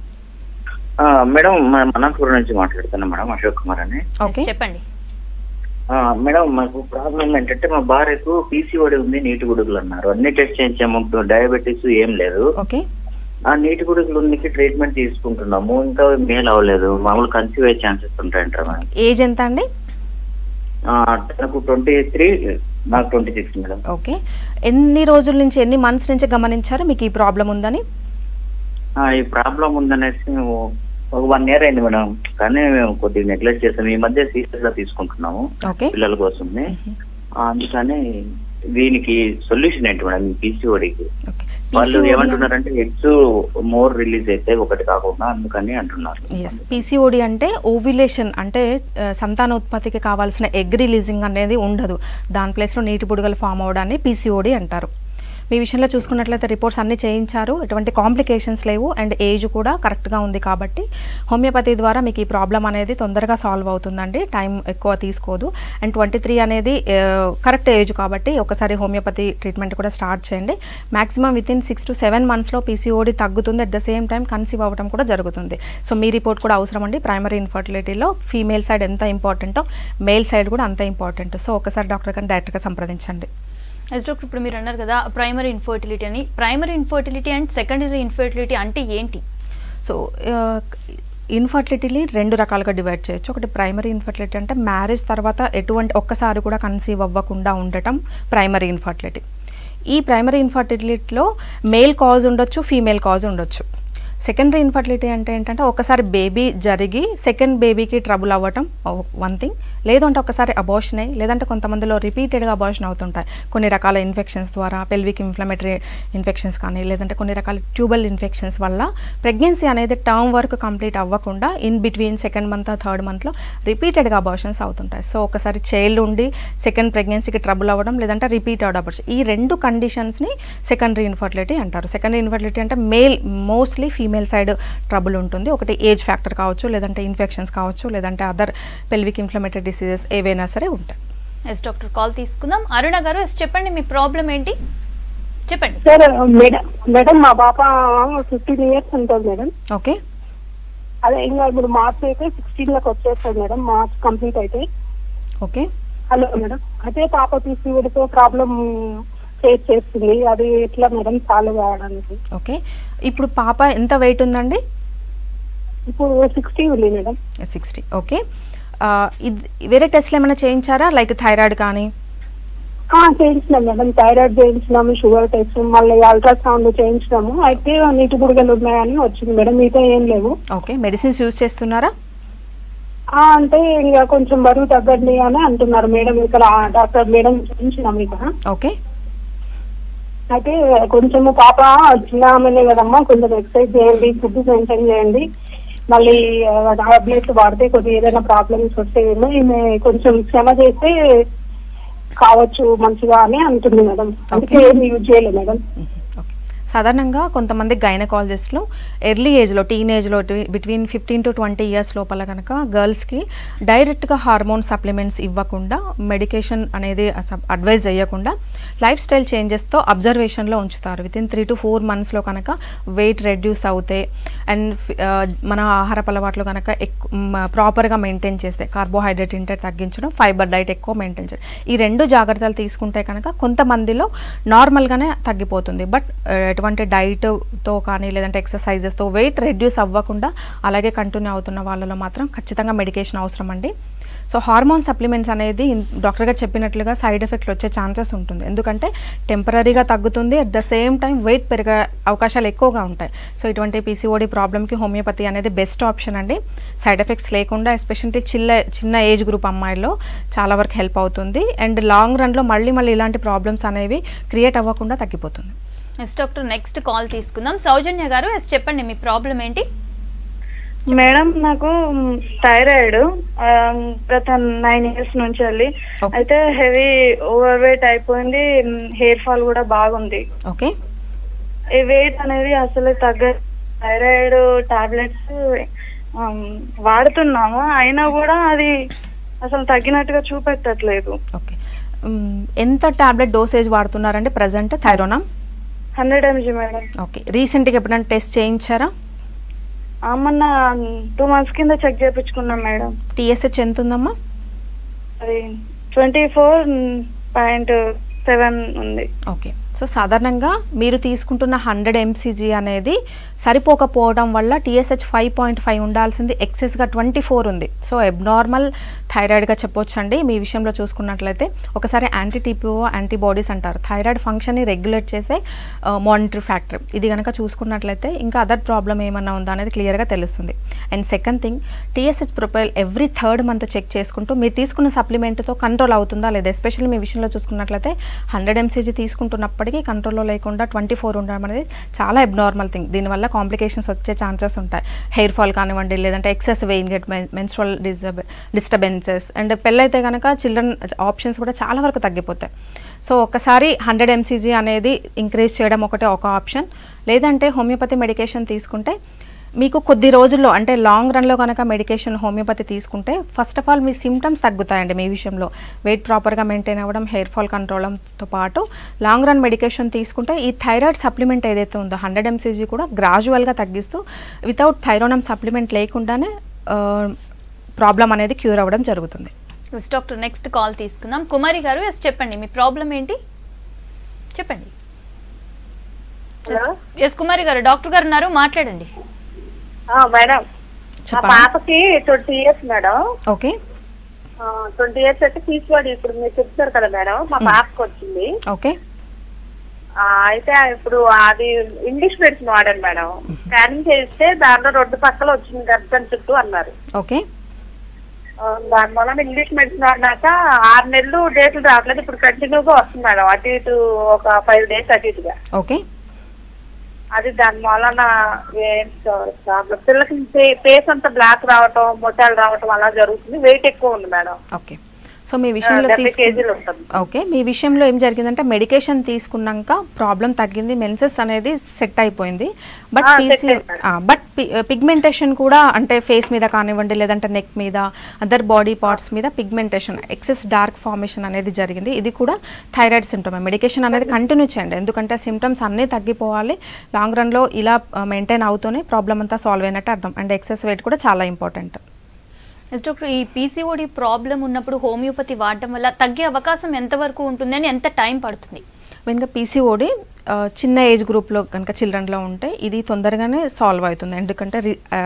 ఆ, మేడం మ- అనంతపురం నుంచి మాట్లాడుతున్నాను మేడం అశోక్ కుమార్ అని Yes, ఓకే చెప్పండి ఆ, మేడం మాకు ప్రాబ్లం ఏంటంటే మా భార్యకు పీసీఓడి ఉంది నీటి గుడుగులు అన్నారు అన్ని టెస్ట్ చేయించాము డయాబెటీస్ ఏం లేదు ఓకే ఆ నీటి గుడుగులు ఉన్నకి ట్రీట్మెంట్ తీసుకుంటున్నాము ఇంకా మేల్ అవ్వలేదు మామూలు కన్సీవ్ అయ్యే ఛాన్సెస్ ఉంటాయంటారా మేడం ఏజ్ ఎంత అండి ఆ, నాకు ట్వంటీ త్రీ నాకు ట్వంటీ సిక్స్ మేడం ఓకే ఎన్ని రోజుల నుంచి ఎన్ని మంత్స్ నుంచి గమనించారు మీకు ఈ ప్రాబ్లం ఉందని ఆ, ఈ ప్రాబ్లం ఉందనేసి మేము ఒక వన్ ఇయర్ అయింది మేడం కానీ మేము కొద్దిగా నెగ్లెక్ట్ చేసాం ఈ మధ్య సీరియస్ గా తీసుకుంటున్నాము ఓకే పిల్లల కోసం అందుకని దీనికి సొల్యూషన్ ఏంటి మేడం ఈ పీసీఓడికి ఓకే వాళ్ళు PCOD ఏమంటున్నారంటే ఎగ్స్ మోర్ రిలీజ్ అయితే ఒకటి కాకుండా అందుకని అంటున్నారు ఎస్ పీసీఓడి అంటే ఓవ్యులేషన్ అంటే ఆ, సంతానోత్పత్తికి కావాల్సిన ఎగ్ రిలీజింగ్ అనేది ఉండదు దాని ప్లేస్లో నీటి బుడగలు ఫామ్ అవడాన్ని పీసీఓడి అంటారు మీ విషయంలో చూసుకున్నట్లయితే రిపోర్ట్స్ అన్నీ చేయించారు ఎటువంటి కాంప్లికేషన్స్ లేవు అండ్ ఏజ్ కూడా కరెక్ట్గా ఉంది కాబట్టి హోమియోపతి ద్వారా మీకు ఈ ప్రాబ్లం అనేది తొందరగా సాల్వ్ అవుతుందండి టైం ఎక్కువ తీసుకోదు అండ్ ట్వంటీ త్రీ అనేది కరెక్ట్ ఏజ్ కాబట్టి ఒకసారి హోమియోపతి ట్రీట్మెంట్ కూడా స్టార్ట్ చేయండి maximum within six to seven మంత్స్లో పీసీఓడి తగ్గుతుంది at the same time conceive అవ్వడం కూడా జరుగుతుంది సో మీ రిపోర్ట్ కూడా అవసరం అండి ప్రైమరీ ఇన్ఫర్టిలిటీలో ఫీమేల్ సైడ్ ఎంత ఇంపార్టెంటో మేల్ సైడ్ కూడా అంత ఇంపార్టెంట్ సో ఒకసారి డాక్టర్ గారిని డైరెక్ట్గా సంప్రదించండి ఎస్ డాక్టర్ ఇప్పుడు మీరు అన్నారు కదా ప్రైమరీ ఇన్ఫర్టిలిటీ అని primary infertility and secondary infertility అంటే ఏంటి సో ఇన్ఫర్టిలిటీని రెండు రకాలుగా డివైడ్ చేయొచ్చు ఒకటి ప్రైమరీ ఇన్ఫర్టిలిటీ అంటే మ్యారేజ్ తర్వాత ఎటువంటి ఒక్కసారి కూడా కన్సీవ్ అవ్వకుండా ఉండటం ప్రైమరీ ఇన్ఫర్టిలిటీ ఈ ప్రైమరీ ఇన్ఫర్టిలిటీలో మేల్ కాజ్ ఉండొచ్చు ఫీమేల్ కాజ్ ఉండొచ్చు సెకండరీ ఇన్ఫర్టిలిటీ అంటే ఏంటంటే ఒకసారి బేబీ జరిగి సెకండ్ బేబీకి ట్రబుల్ అవ్వటం వన్ థింగ్ లేదంటే ఒకసారి అబార్షన్ అయ్యి లేదంటే కొంతమందిలో రిపీటెడ్గా అబార్షన్ అవుతుంటాయి కొన్ని రకాల ఇన్ఫెక్షన్స్ ద్వారా పెల్విక్ ఇన్ఫ్లమేటరీ ఇన్ఫెక్షన్స్ కానీ లేదంటే కొన్ని రకాల ట్యూబల్ ఇన్ఫెక్షన్స్ వల్ల ప్రెగ్నెన్సీ అనేది టర్మ్ వర్క్ కంప్లీట్ అవ్వకుండా in between second month third మంత్లో రిపీటెడ్గా అబార్షన్స్ అవుతుంటాయి సో ఒకసారి చైల్డ్ ఉండి సెకండ్ ప్రెగ్నెన్సీకి ట్రబుల్ అవ్వడం లేదంటే రిపీటెడ్ అబార్షన్ ఈ రెండు కండిషన్స్ని సెకండరీ ఇన్ఫర్టిలిటీ అంటారు సెకండరీ ఇన్ఫర్టిలిటీ అంటే male mostly female side trouble ఉంటుంది ఒకటి ఏజ్ ఫ్యాక్టర్ కావచ్చు లేదంటే ఇన్ఫెక్షన్స్ కావచ్చు లేదంటే అదర్ పెల్విక్ ఇన్ఫ్లమేటరీ డిసీజెస్ ఏవైనా సరే ఉంటాయి ఎస్ డాక్టర్ కాల్ తీసుకుందాం అరుణ గారు ఎస్ చెప్పండి మీ ప్రాబ్లం ఏంటి చెప్పండి సార్ మేడం మేడం మా పాప ఫిఫ్టీన్ ఇయర్స్ ఉంటుంది మేడం ఓకే అదే ఇంకా ఇప్పుడు మార్చ్ అయితే సిక్స్టీన్ లకు వచ్చేస్తుంది మేడం మార్చ్ కంప్లీట్ అయితే ఓకే హలో మేడం అదే పాప పీసీఓడితో ప్రాబ్లం ఫేస్ చేస్తుంది అది ఎట్లా మేడం సాల్వ్ కావడానికి ఓకే ఇప్పుడు పాప ఎంత వెయిట్ ఉందండి ఇప్పుడు సిక్స్టీ ఉంది మేడం సిక్స్టీ ఓకే ఆ, ఇది వేరే టెస్ట్లు ఏమైనా చేయించారా లైక్ థైరాయిడ్ కానీ ఆ, చేయించినాం మేడం థైరాయిడ్ చేయించినాము షుగర్ టెస్ట్ మళ్ళీ అల్ట్రాసౌండ్ చేయించినాము అయితే నీటి బుడగలు ఉన్నాయని వచ్చింది మేడం మిగతా ఏం లేవు ఓకే మెడిసిన్స్ యూజ్ చేస్తున్నారా ఆ, అంటే ఇంకా కొంచెం బరువు తగ్గండి అని అంటున్నారు మేడం ఇక్కడ ఆ డాక్టర్ మేడం చూపించినాం ఇక్కడ ఓకే అయితే కొంచెం పాప చిన్న ఆమెనే కదమ్మా కొంచెం ఎక్సర్సైజ్ చేయండి ఫుడ్ మెయింటైన్ చేయండి మళ్ళీ టాబ్లెట్స్ వాడితే కొద్దిగా ఏదైనా ప్రాబ్లమ్స్ వస్తాయేమో ఈమె కొంచెం శ్రమ చేస్తే కావచ్చు మంచిగా అని అంటుంది మేడం అందుకే ఏమి యూజ్ చేయలేదు మేడం ఓకే సాధారణంగా కొంతమంది గైనకాలజిస్ట్లు ఎర్లీ ఏజ్లో టీనేజ్లో between fifteen to twenty years లోపల కనుక గర్ల్స్కి డైరెక్ట్గా హార్మోన్ సప్లిమెంట్స్ ఇవ్వకుండా మెడికేషన్ అనేది అడ్వైజ్ చేయకుండా లైఫ్ స్టైల్ చేంజెస్తో అబ్జర్వేషన్లో ఉంచుతారు within three to four మంత్స్లో కనుక వెయిట్ రెడ్యూస్ అవుతే అండ్ మన ఆహార అలవాట్లు కనుక ఎక్కువ ప్రాపర్గా మెయింటైన్ చేస్తే కార్బోహైడ్రేట్ ఇంటేక్ తగ్గించడం ఫైబర్ డైట్ ఎక్కువ మెయింటైన్ చేయడం ఈ రెండు జాగ్రత్తలు తీసుకుంటే కనుక కొంతమందిలో నార్మల్గానే తగ్గిపోతుంది బట్ ఎటువంటి డైట్తో కానీ లేదంటే ఎక్సర్సైజెస్తో వెయిట్ రెడ్యూస్ అవ్వకుండా అలాగే కంటిన్యూ అవుతున్న వాళ్ళలో మాత్రం ఖచ్చితంగా మెడికేషన్ అవసరం అండి సో హార్మోన్ సప్లిమెంట్స్ అనేది ఇన్- డాక్టర్ గారు చెప్పినట్లుగా సైడ్ ఎఫెక్ట్లు వచ్చే ఛాన్సెస్ ఉంటుంది ఎందుకంటే టెంపరీగా తగ్గుతుంది at the same time weight పెరిగే అవకాశాలు ఎక్కువగా ఉంటాయి సో ఇటువంటి పీసీఓడి ప్రాబ్లమ్కి హోమియోపతి అనేది బెస్ట్ ఆప్షన్ అండి సైడ్ ఎఫెక్ట్స్ లేకుండా ఎస్పెషల్లీ చిన్న చిన్న ఏజ్ గ్రూప్ అమ్మాయిల్లో చాలా వరకు హెల్ప్ అవుతుంది అండ్ లాంగ్ రన్లో మళ్ళీ మళ్ళీ ఇలాంటి ప్రాబ్లమ్స్ అనేవి క్రియేట్ అవ్వకుండా తగ్గిపోతుంది ఎస్ డాక్టర్ నెక్స్ట్ కాల్ తీసుకుందాం సౌజన్య గారు ఎస్ చెప్పండి మీ ప్రాబ్లం ఏంటి మేడం నాకు థైరాయిడ్ గత నైన్ ఇయర్స్ నుంచి వెళ్ళి Okay. అయితే హెవీ ఓవర్ వెయిట్ అయిపోయింది హెయిర్ ఫాల్ కూడా బాగుంది ఓకే ఈ వెయిట్ అనేది అసలు తగ్గ థైరాయిడ్ టాబ్లెట్స్ వాడుతున్నాము అయినా కూడా అది అసలు తగ్గినట్టుగా చూపెట్టట్లేదు ఓకే మ్, ఎంత టాబ్లెట్ డోసేజ్ వాడుతున్నారండి present Thyronorm hundred MG madam okay రీసెంట్గా ఎప్పుడైనా టెస్ట్ చేయించారా ఆ, మొన్న టూ మంత్స్ కింద చెక్ చేయించుకున్నాం మేడం టీఎస్హెచ్ ఎంత ఉందమ్మా అది ట్వంటీ ఫోర్ పాయింట్ సెవెన్ ఉంది ఓకే సో సాధారణంగా మీరు తీసుకుంటున్న హండ్రెడ్ ఎంసీజీ అనేది సరిపోకపోవడం వల్ల టీఎస్హెచ్ ఫైవ్ పాయింట్ ఫైవ్ ఉండాల్సింది ఎక్సెస్గా ట్వంటీ ఫోర్ ఉంది సో ఎబ్నార్మల్ థైరాయిడ్గా చెప్పొచ్చండి మీ విషయంలో చూసుకున్నట్లయితే ఒకసారి యాంటీ టీపీఓ యాంటీబాడీస్ అంటారు థైరాయిడ్ ఫంక్షన్ని రెగ్యులేట్ చేసే మానిటర్ ఫ్యాక్టర్ ఇది కనుక చూసుకున్నట్లయితే ఇంకా అదర్ ప్రాబ్లం ఏమన్నా ఉందా అనేది క్లియర్గా తెలుస్తుంది and second thing TSH profile every third month check చేసుకుంటూ మీరు తీసుకున్న సప్లిమెంట్తో కంట్రోల్ అవుతుందా లేదా ఎస్పెషల్లీ మీ విషయంలో చూసుకున్నట్లయితే హండ్రెడ్ ఎంసీజీ తీసుకుంటున్నప్పటికీ కంట్రోల్లో లేకుండా ట్వంటీ ఫోర్ ఉండడం అనేది చాలా అబ్నార్మల్ థింగ్ దీనివల్ల కాంప్లికేషన్స్ వచ్చే ఛాన్సెస్ ఉంటాయి హెయిర్ ఫాల్ కానివ్వండి లేదంటే ఎక్సెస్ వెయిన్ గెట్ మెన్స్ట్రల్ డిజబ్ డిస్టర్బెన్సెస్ అండ్ పెళ్ళైతే కనుక చిల్డ్రన్ ఆప్షన్స్ కూడా చాలా వరకు తగ్గిపోతాయి సో ఒక్కసారి హండ్రెడ్ ఎంసీజీ అనేది ఇంక్రీజ్ చేయడం ఒకటే ఒక ఆప్షన్ లేదంటే హోమియోపతి మెడికేషన్ తీసుకుంటే మీకు కొద్ది రోజుల్లో అంటే లాంగ్ రన్లో కనుక మెడికేషన్ హోమియోపతి తీసుకుంటే ఫస్ట్ ఆఫ్ ఆల్ మీ సిమ్టమ్స్ తగ్గుతాయండి మీ విషయంలో వెయిట్ ప్రాపర్గా మెయింటైన్ అవ్వడం హెయిర్ ఫాల్ కంట్రోల్తో పాటు లాంగ్ రన్ మెడికేషన్ తీసుకుంటే ఈ థైరాయిడ్ సప్లిమెంట్ ఏదైతే ఉందో హండ్రెడ్ ఎంసీజీ కూడా గ్రాజువల్గా తగ్గిస్తూ వితౌట్ థైరోనమ్ సప్లిమెంట్ లేకుండానే ప్రాబ్లం అనేది క్యూర్ అవ్వడం జరుగుతుంది ఎస్ డాక్టర్ నెక్స్ట్ కాల్ తీసుకుందాం కుమారి గారు ఎస్ చెప్పండి మీ ప్రాబ్లం ఏంటి చెప్పండి ఎస్ కుమారి గారు డాక్టర్ గారు ఉన్నారు మాట్లాడండి మేడం మా చెప్పండి పాపకి twenty years madam okay twenty years అయితే తీసుకోండి ఇప్పుడు మీరు చెప్తారు కదా మేడం మా పాపకి వచ్చింది ఓకే ఆ, అయితే ఇప్పుడు అది ఇంగ్లీష్ మెడిసిన్ వాడాను మేడం స్కానింగ్ చేస్తే దాంట్లో రెండు పక్కల వచ్చింది గర్భం చుట్టూ అన్నారు ఓకే ఆ, దాని వలన ఇంగ్లీష్ మెడిసిన్ వాడినాక ఆరు నెలలు డేట్లు రావట్లేదు ఇప్పుడు కంటిన్యూగా వస్తుంది మేడం అటు ఇటు ఒక ఫైవ్ డేస్ అటు ఇటుగా ఓకే అది దాని వలన ప్రాబ్లం పిల్లలకి ఫేస్ అంతా బ్లాక్ రావటం మొట్టాలు రావటం అలా జరుగుతుంది వెయిట్ ఎక్కువ ఉంది మేడం ఓకే సో మీ విషయంలో డెబ్బై తీసుకు కేజీలు ఉంటుంది ఓకే మీ విషయంలో ఏం జరిగిందంటే మెడికేషన్ తీసుకున్నాక ప్రాబ్లం తగ్గింది మెన్సెస్ అనేది సెట్ అయిపోయింది బట్ ఆ, set పీసీ అయిపోయింది. బట్ పిగ్మెంటేషన్ కూడా అంటే ఫేస్ మీద కానివ్వండి లేదంటే నెక్ మీద అదర్ బాడీ పార్ట్స్ మీద పిగ్మెంటేషన్ ఎక్సెస్ డార్క్ ఫార్మేషన్ అనేది జరిగింది ఇది కూడా థైరాయిడ్ సిమ్టమ్ మెడికేషన్ అనేది కంటిన్యూ చేయండి ఎందుకంటే సిమ్టమ్స్ అన్నీ తగ్గిపోవాలి లాంగ్ రన్లో ఇలా మెయింటైన్ అవుతూనే ప్రాబ్లం అంతా సాల్వ్ అయినట్టు అర్థం అండ్ ఎక్సెస్ వెయిట్ కూడా చాలా ఇంపార్టెంట్ ఎస్ డాక్టర్ ఈ పీసీఓడి ప్రాబ్లం ఉన్నప్పుడు హోమియోపతి వాడడం వల్ల తగ్గే అవకాశం ఎంతవరకు ఉంటుంది అని ఎంత టైం పడుతుంది మెయిన్గా పీసీఓడి చిన్న ఏజ్ గ్రూప్లో కనుక చిల్డ్రన్లో ఉంటే ఇది తొందరగానే సాల్వ్ అవుతుంది ఎందుకంటే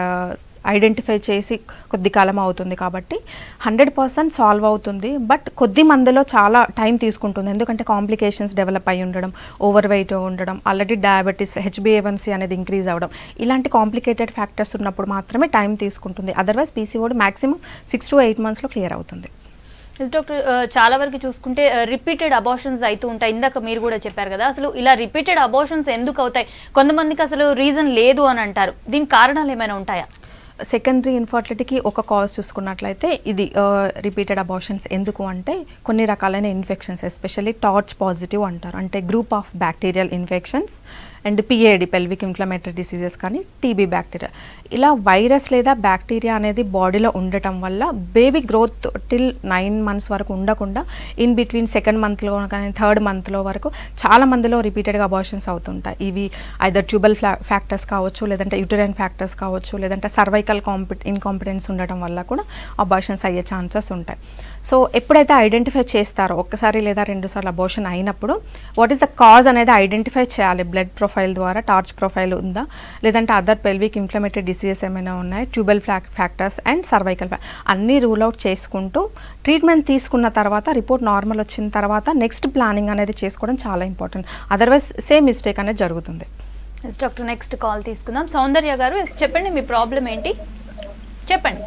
ఐడెంటిఫై చేసి కొద్ది కాలం అవుతుంది కాబట్టి హండ్రెడ్ పర్సెంట్ సాల్వ్ అవుతుంది బట్ కొద్ది మందిలో చాలా టైం తీసుకుంటుంది ఎందుకంటే కాంప్లికేషన్స్ డెవలప్ అయి ఉండడం ఓవర్ వెయిట్ ఉండడం ఆల్రెడీ డయాబెటీస్ హెచ్బిఏవన్సీ అనేది ఇంక్రీజ్ అవ్వడం ఇలాంటి కాంప్లికేటెడ్ ఫ్యాక్టర్స్ ఉన్నప్పుడు మాత్రమే టైం తీసుకుంటుంది otherwise PCOD maximum six to eight మంత్స్లో క్లియర్ అవుతుంది ఎస్ డాక్టర్ ఆ, చాలా వరకు చూసుకుంటే రిపీటెడ్ అబార్షన్స్ అవుతూ ఉంటాయి ఇందాక మీరు కూడా చెప్పారు కదా అసలు ఇలా రిపీటెడ్ అబార్షన్స్ ఎందుకు అవుతాయి కొంతమందికి అసలు రీజన్ లేదు అని అంటారు దీనికి కారణాలు ఏమైనా ఉంటాయా సెకండరీ ఇన్ఫర్టిలిటీకి ఒక కాజ్ చూసుకున్నట్లయితే ఇది రిపీటెడ్ అబార్షన్స్ ఎందుకు అంటే కొన్ని రకాలైన ఇన్ఫెక్షన్స్ ఎస్పెషల్లీ టార్చ్ పాజిటివ్ అంటారు అంటే group of bacterial infections and PAD pelvic inflammatory diseases కానీ టీబీ బ్యాక్టీరియా ఇలా వైరస్ లేదా బ్యాక్టీరియా అనేది బాడీలో ఉండటం వల్ల baby growth till nine months వరకు ఉండకుండా ఇన్ బిట్వీన్ సెకండ్ మంత్లో కానీ థర్డ్ మంత్లో వరకు చాలా మందిలో రిపీటెడ్గా అబార్షన్స్ అవుతుంటాయి ఇవి ఐదర్ ట్యూబల్ ఫ్లా ఫ్యాక్టర్స్ కావచ్చు లేదంటే యూటరైన్ ఫ్యాక్టర్స్ కావచ్చు లేదంటే సర్వైకల్ కాంపి ఇన్కాంపిటెన్స్ ఉండటం వల్ల కూడా అబార్షన్స్ అయ్యే ఛాన్సెస్ ఉంటాయి సో ఎప్పుడైతే ఐడెంటిఫై చేస్తారో ఒక్కసారి లేదా రెండుసార్లు అబార్షన్ అయినప్పుడు వాట్ ఈస్ ద కాజ్ అనేది ఐడెంటిఫై చేయాలి బ్లడ్ ప్రొఫైల్ ద్వారా టార్చ్ ప్రొఫైల్ ఉందా లేదంటే అదర్ పెల్విక్ ఇన్ఫ్లమేటరీ డిసీజెస్ ఏమైనా ఉన్నాయి tubal block factors and cervical అన్నీ రూల్ అవుట్ చేసుకుంటూ ట్రీట్మెంట్ తీసుకున్న తర్వాత రిపోర్ట్ నార్మల్ వచ్చిన తర్వాత నెక్స్ట్ ప్లానింగ్ అనేది చేసుకోవడం చాలా ఇంపార్టెంట్ అదర్వైజ్ సేమ్ మిస్టేక్ అనేది జరుగుతుంది ఎస్ డాక్టర్ నెక్స్ట్ కాల్ తీసుకుందాం సౌందర్య గారు ఎస్ చెప్పండి మీ ప్రాబ్లం ఏంటి చెప్పండి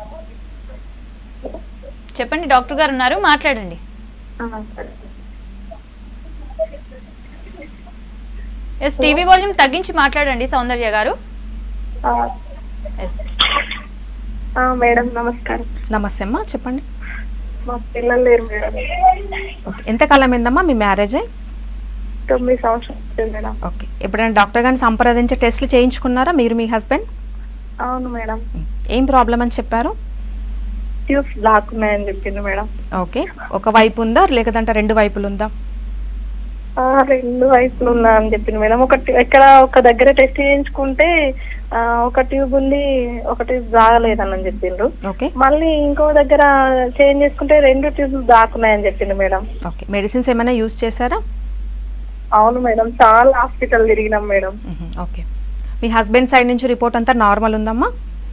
చెప్పండి డాక్టర్ గారు ఉన్నారు మాట్లాడండి ఎస్ టీవీ వాల్యూమ్ తగ్గించి మాట్లాడండి సౌందర్య గారు ఎస్ మేడం నమస్కారం నమస్తే అమ్మా చెప్పండి మా పిల్లలు లేరు మేడం ఓకే ఎంతకాలం అయిందమ్మా మీ మ్యారేజ్ అయ్యి తొమ్మిది సంవత్సరాలు అవుతుంది మేడం ఓకే ఎప్పుడైనా డాక్టర్ గారిని సంప్రదించే టెస్ట్లు చేయించుకున్నారా మీరు మీ హస్బెండ్ అవును మేడం ఏం ప్రాబ్లం అని చెప్పారు ట్యూబ్స్ బ్లాక్ ఉన్నాయని చెప్పింది మేడం ఓకే ఒక వైపు ఉందా లేదంటే రెండు వైపులు ఉందా ఆ, రెండు వైపులు ఉన్నా అని చెప్పింది మేడం ఒక ట్యూ- ఎక్కడ ఒక దగ్గర టెస్ట్ చేయించుకుంటే ఆ, ఒక ట్యూబ్ ఉంది ఒక ట్యూబ్ రాగలేదని చెప్పిండ్రు ఓకే మళ్ళీ ఇంకో దగ్గర చేంజ్ చేసుకుంటే రెండు ట్యూబ్స్ దాకున్నాయని చెప్పింది మేడం ఓకే మెడిసిన్స్ ఏమైనా యూజ్ చేశారా అవును మేడం చాలా హాస్పిటల్ తిరిగినాం మేడం మ్మ్. ఓకే మీ హస్బెండ్ సైడ్ నుంచి రిపోర్ట్ అంతా నార్మల్ ఉందమ్మా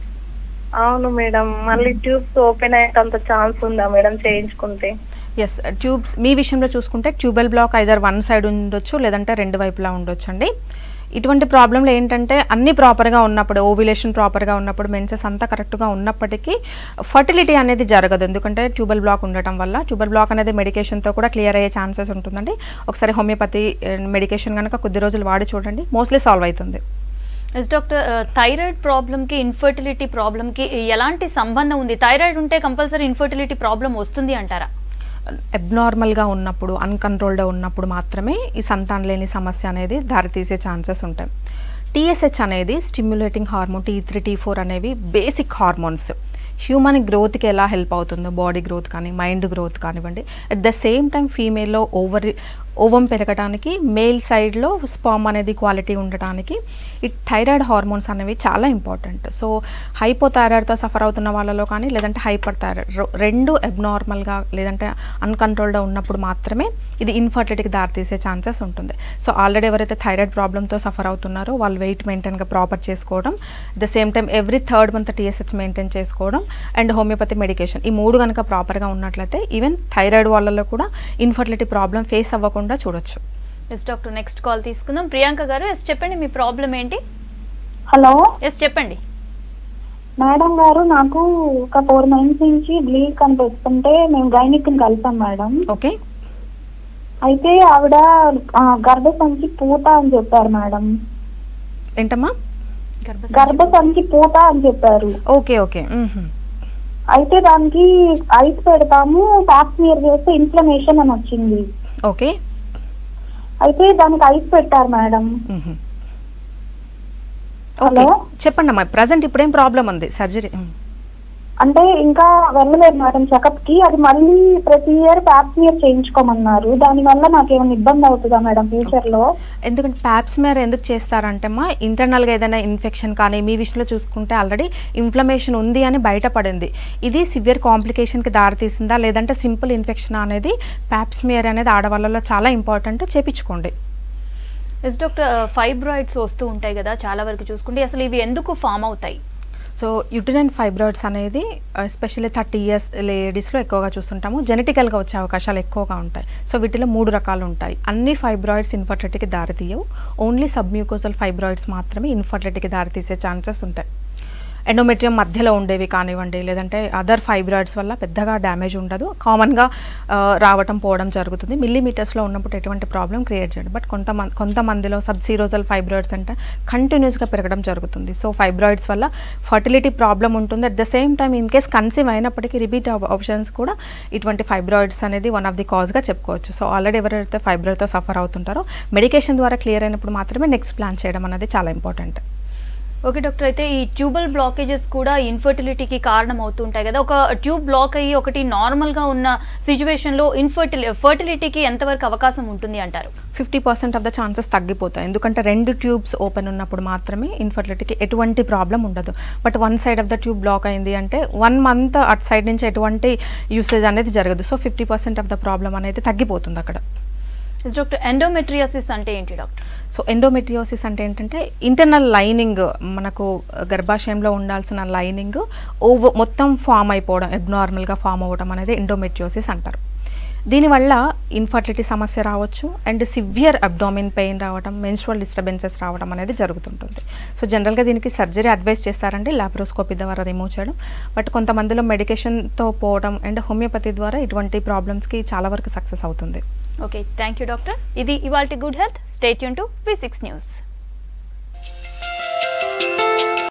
అవును మేడం మళ్ళీ ట్యూబ్స్ ఓపెన్ అయ్యేంత ఛాన్స్ ఉందా మేడం చేయించుకుంటే ఎస్ ట్యూబ్స్ మీ విషయంలో చూసుకుంటే tubal block either one side ఉండొచ్చు లేదంటే రెండు వైపులా ఉండొచ్చు అండి ఇటువంటి ప్రాబ్లంలు ఏంటంటే అన్ని ప్రాపర్గా ఉన్నప్పుడు ఓవ్యులేషన్ ప్రాపర్గా ఉన్నప్పుడు మెన్సెస్ అంతా కరెక్ట్గా ఉన్నప్పటికీ ఫర్టిలిటీ అనేది జరగదు ఎందుకంటే ట్యూబల్ బ్లాక్ ఉండటం వల్ల ట్యూబల్ బ్లాక్ అనేది మెడికేషన్తో కూడా క్లియర్ అయ్యే ఛాన్సెస్ ఉంటుందండి ఒకసారి హోమియోపతి మెడికేషన్ కనుక కొద్ది రోజులు వాడి చూడండి మోస్ట్లీ సాల్వ్ అవుతుంది ఎస్ డాక్టర్ థైరాయిడ్ ప్రాబ్లంకి ఇన్ఫర్టిలిటీ ప్రాబ్లంకి ఎలాంటి సంబంధం ఉంది థైరాయిడ్ ఉంటే కంపల్సరీ ఇన్ఫర్టిలిటీ ప్రాబ్లం వస్తుంది అంటారా అబ్నార్మల్గా ఉన్నప్పుడు అన్కంట్రోల్డ్గా ఉన్నప్పుడు మాత్రమే ఈ సంతానం లేని సమస్య అనేది దారితీసే ఛాన్సెస్ ఉంటాయి టీఎస్హెచ్ అనేది stimulating hormone T three T four అనేవి బేసిక్ హార్మోన్స్ హ్యూమన్ గ్రోత్కి ఎలా హెల్ప్ అవుతుందో బాడీ గ్రోత్ కానీ మైండ్ గ్రోత్ కానివ్వండి అట్ ద సేమ్ టైం ఫీమేల్లో ఓవర్ ఓవం పెరగడానికి మేల్ సైడ్లో స్పర్మ్ అనేది క్వాలిటీ ఉండటానికి ఈ థైరాయిడ్ హార్మోన్స్ అనేవి చాలా ఇంపార్టెంట్ సో హైపోథైరాయిడ్తో సఫర్ అవుతున్న వాళ్ళలో కానీ లేదంటే హైపర్ థైరాయిడ్ రెండు అబ్నార్మల్గా లేదంటే అన్కంట్రోల్డ్గా ఉన్నప్పుడు మాత్రమే ఇది ఇన్ఫర్టిలిటీకి దారితీసే ఛాన్సెస్ ఉంటుంది సో ఆల్రెడీ ఎవరైతే థైరాయిడ్ ప్రాబ్లంతో సఫర్ అవుతున్నారో వాళ్ళు వెయిట్ మెయింటైన్గా ప్రాపర్ చేసుకోవడం the same time every third month TSH maintain చేసుకోవడం అండ్ హోమియోపతి మెడికేషన్ ఈ మూడు కనుక ప్రాపర్గా ఉన్నట్లయితే ఈవెన్ థైరాయిడ్ వాళ్ళలో కూడా ఇన్ఫర్టిలిటీ ప్రాబ్లం ఫేస్ అవ్వకుండా చూడొచ్చు ఎస్ డాక్టర్ నెక్స్ట్ కాల్ తీసుకుందాం ప్రియాంక గారు ఎస్ చెప్పండి మీ ప్రాబ్లం ఏంటి హలో ఎస్ చెప్పండి మేడం గారు నాకు ఒక ఫోర్ మంత్స్ నుంచి బ్లీడ్ కనిపిస్తుంటే మేము గైనిక్ ని కలిసాం మేడం ఓకే అయితే ఆవిడ ఆ, గర్భసంచి పూత అని చెప్పారు మేడం ఏంటమ్మా గర్భసంచి గర్భసంచి పూత అని చెప్పారు ఓకే ఓకే మ్మ్హ. అయితే దానికి ఐస్ పెడతాము ప్యాక్సియర్ చేస్తే ఇన్ఫ్లమేషన్ అని వచ్చింది ఓకే అయితే దానికి ఐస్ పెట్టారు మేడం మ్మ్హ. Okay hello? చెప్పండి అమ్మా ప్రజెంట్ ఇప్పుడేం ప్రాబ్లం ఉంది సర్జరీ అంటే ఇంకా వెళ్ళలేదు మేడం చెకప్ కి అది మళ్ళీ ప్రతి ఇయర్ ప్యాక్సియర్ చేయించుకోమన్నారు దాని వల్ల నాకు ఏమైనా ఇబ్బంది అవుతుందా మేడం ఫ్యూచర్ లో ఎందుకంటే ప్యాప్స్ మేర ఎందుకు చేస్తారంటే అమ్మా ఇంటర్నల్గా ఏదైనా ఇన్ఫెక్షన్ కానీ మీ విషయంలో చూసుకుంటే ఆల్రెడీ ఇన్ఫ్లమేషన్ ఉంది అని బయటపడింది ఇది సివియర్ కాంప్లికేషన్కి దారితీసిందా లేదంటే సింపుల్ ఇన్ఫెక్షన్ అనేది ప్యాప్స్ మేర్ అనేది ఆడవాళ్ళలో చాలా ఇంపార్టెంట్ చేపించుకోండి ఎస్ డాక్టర్ ఫైబ్రాయిడ్స్ వస్తూ ఉంటాయి కదా చాలా వరకు చూసుకుంటే అసలు ఇవి ఎందుకు ఫామ్ అవుతాయి సో యుటరైన్ ఫైబ్రాయిడ్స్ అనేది ఎస్పెషల్లీ థర్టీ ఇయర్స్ లేడీస్లో ఎక్కువగా చూస్తుంటాము జెనెటికల్గా వచ్చే అవకాశాలు ఎక్కువగా ఉంటాయి సో వీటిలో మూడు రకాలు ఉంటాయి అన్ని ఫైబ్రాయిడ్స్ ఇన్ఫర్టిలిటీకి దారితీయవు ఓన్లీ సబ్మ్యూకోసల్ ఫైబ్రాయిడ్స్ మాత్రమే ఇన్ఫర్టిలిటీకి దారితీసే ఛాన్సెస్ ఉంటాయి ఎండోమెట్రియం మధ్యలో ఉండేవి కానివ్వండి లేదంటే అదర్ ఫైబ్రాయిడ్స్ వల్ల పెద్దగా డ్యామేజ్ ఉండదు కామన్గా రావటం పోవడం జరుగుతుంది మిల్లీమీటర్స్లో ఉన్నప్పుడు ఎటువంటి ప్రాబ్లం క్రియేట్ చేయడం బట్ కొంతమంది కొంతమందిలో సబ్సీరోజల్ ఫైబ్రాయిడ్స్ అంటే కంటిన్యూస్గా పెరగడం జరుగుతుంది సో ఫైబ్రాయిడ్స్ వల్ల ఫర్టిలిటీ ప్రాబ్లం ఉంటుంది at the same time in case conceive అయినప్పటికీ రిపీట్ ఆప్షన్స్ కూడా ఇటువంటి ఫైబ్రాయిడ్స్ అనేది వన్ ఆఫ్ ది కాజ్గా చెప్పుకోవచ్చు సో ఆల్రెడీ ఎవరైతే ఫైబ్రాయిడ్తో సఫర్ అవుతుంటారో మెడికేషన్ ద్వారా క్లియర్ అయినప్పుడు మాత్రమే నెక్స్ట్ ప్లాన్ చేయడం అనేది చాలా ఇంపార్టెంట్ ఓకే డాక్టర్ అయితే ఈ ట్యూబల్ బ్లాకేజెస్ కూడా ఇన్ఫర్టిలిటీకి కారణం అవుతుంటాయి కదా ఒక ట్యూబ్ బ్లాక్ అయ్యి ఒకటి నార్మల్గా ఉన్న సిచ్యువేషన్లో ఇన్ఫర్టిలి ఫర్టిలిటీకి ఎంతవరకు అవకాశం ఉంటుంది అంటారు fifty percent of the chances తగ్గిపోతాయి ఎందుకంటే రెండు ట్యూబ్స్ ఓపెన్ ఉన్నప్పుడు మాత్రమే ఇన్ఫర్టిలిటీకి ఎటువంటి ప్రాబ్లం ఉండదు but one side of the tube block అయింది అంటే వన్ మంత్ అటు సైడ్ నుంచి ఎటువంటి యూసేజ్ అనేది జరగదు so fifty percent of the problem అనేది తగ్గిపోతుంది అక్కడ ఎస్ డాక్టర్ ఎండోమెట్రియాసిస్ అంటే ఏంటి డాక్టర్ సో ఎండోమెట్రియోసిస్ అంటే ఏంటంటే ఇంటర్నల్ లైనింగ్ మనకు గర్భాశయంలో ఉండాల్సిన లైనింగ్ ఓవ మొత్తం ఫామ్ అయిపోవడం అబ్నార్మల్గా ఫామ్ అవ్వడం అనేది ఎండోమెట్రియోసిస్ అంటారు దీనివల్ల ఇన్ఫర్టిలిటీ సమస్య రావచ్చు అండ్ సివియర్ అబ్డామిన్ పెయిన్ రావడం మెన్స్ట్రువల్ డిస్టర్బెన్సెస్ రావడం అనేది జరుగుతుంటుంది సో జనరల్గా దీనికి సర్జరీ అడ్వైస్ చేస్తారండి లాప్రోస్కోపీ ద్వారా రిమూవ్ చేయడం బట్ కొంతమందిలో మెడికేషన్తో పోవడం అండ్ హోమియోపతి ద్వారా ఇటువంటి ప్రాబ్లమ్స్కి చాలా వరకు సక్సెస్ అవుతుంది ఓకే థ్యాంక్ యూ డాక్టర్ ఇది ఇవాల్టి గుడ్ హెల్త్ స్టేట్ యూన్ టు వి సిక్స్ న్యూస్